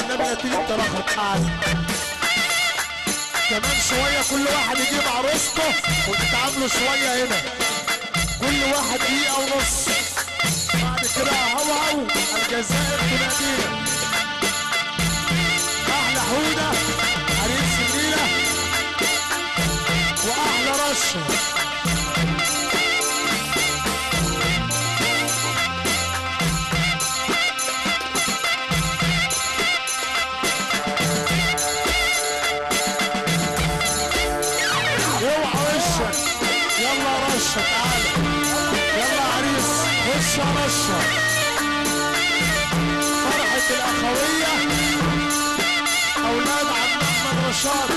والنبي نتيجة تراخط تعالى كمان شوية كل واحد يجيب عروسته وتتعاملوا شوية هنا كل واحد دقيقة ونص بعد كده هو هو الجزائر تنادينا أحلى حودة عريس النيلة وأحلى رشة اوعى وشك يلا يا رشة تعالى يلا يا عريس خش يا رشة فرحة الأخوية أولاد عم أحمد رشاد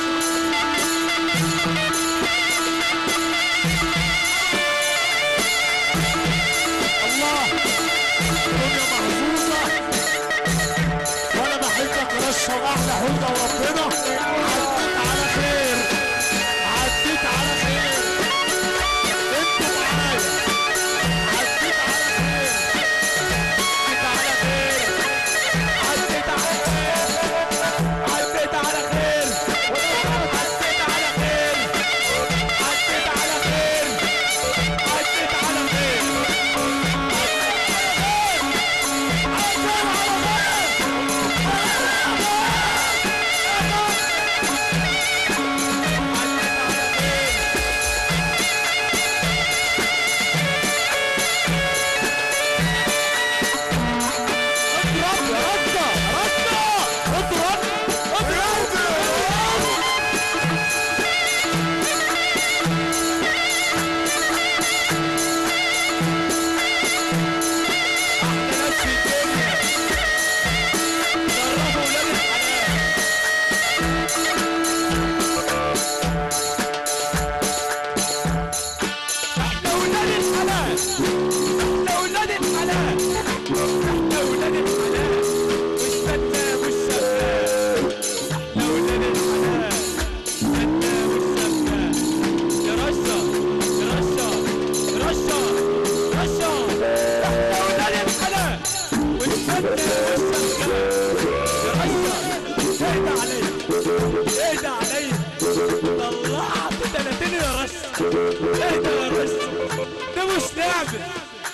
الله الدنيا محظوظة وأنا بحبك يا رشة وأحلى حودة وربنا عدت على خير عديت على خير انت معايا عديت على خير عديت على خير عديت على خير عديت على خير عديت على خير عديت على خير اضرب يا رده رده اضرب اضرب احلى ناس في الدنيا جربوا ولاد الحلال احنا ولاد الحلال احنا ولاد الحلال احنا ولاد الحلال مش فتاه مش سفاه احنا ولاد الحلال فتاه مش سفاه يا رشا يا رشا يا رشا رشا احنا ولاد الحلال مش فتاه مش سفاه يا رشا اهدى عليا اهدى عليا طلعت 30 يا رشا اهدى يا رشا ده مش لعبه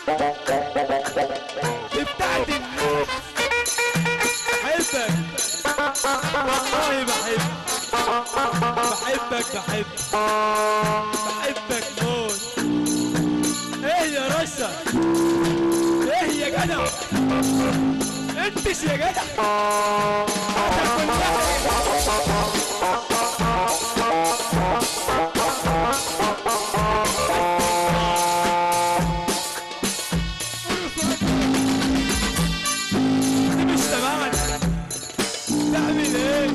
دي بتاعت الناس بحبك والله بحبك بحبك بحبك بحبك موت ايه يا رشا ايه يا جدع انتش يا جدع هتاكل لحم. دي مش تبعنا تعمل ايه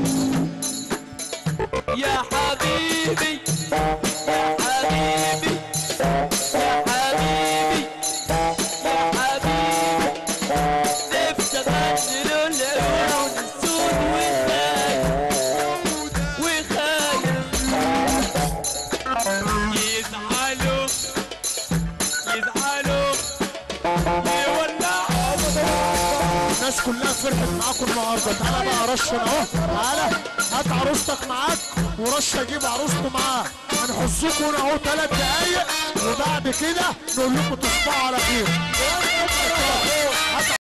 يا حبيبي يا حبيبي يا حبيبي يا حبيبي نفسي اغني له العيون السود وخايف وخايف يزعلوا يزعلوا يولعوا الناس كلها فرحت معاكم النهارده تعالى بقى رشا اهو تعالى هات عروستك معاك ورشا جيب عروسته معاه هنحسكم هنا اهو ثلاث دقايق وبعد كده نقول لكم تصبحوا على خير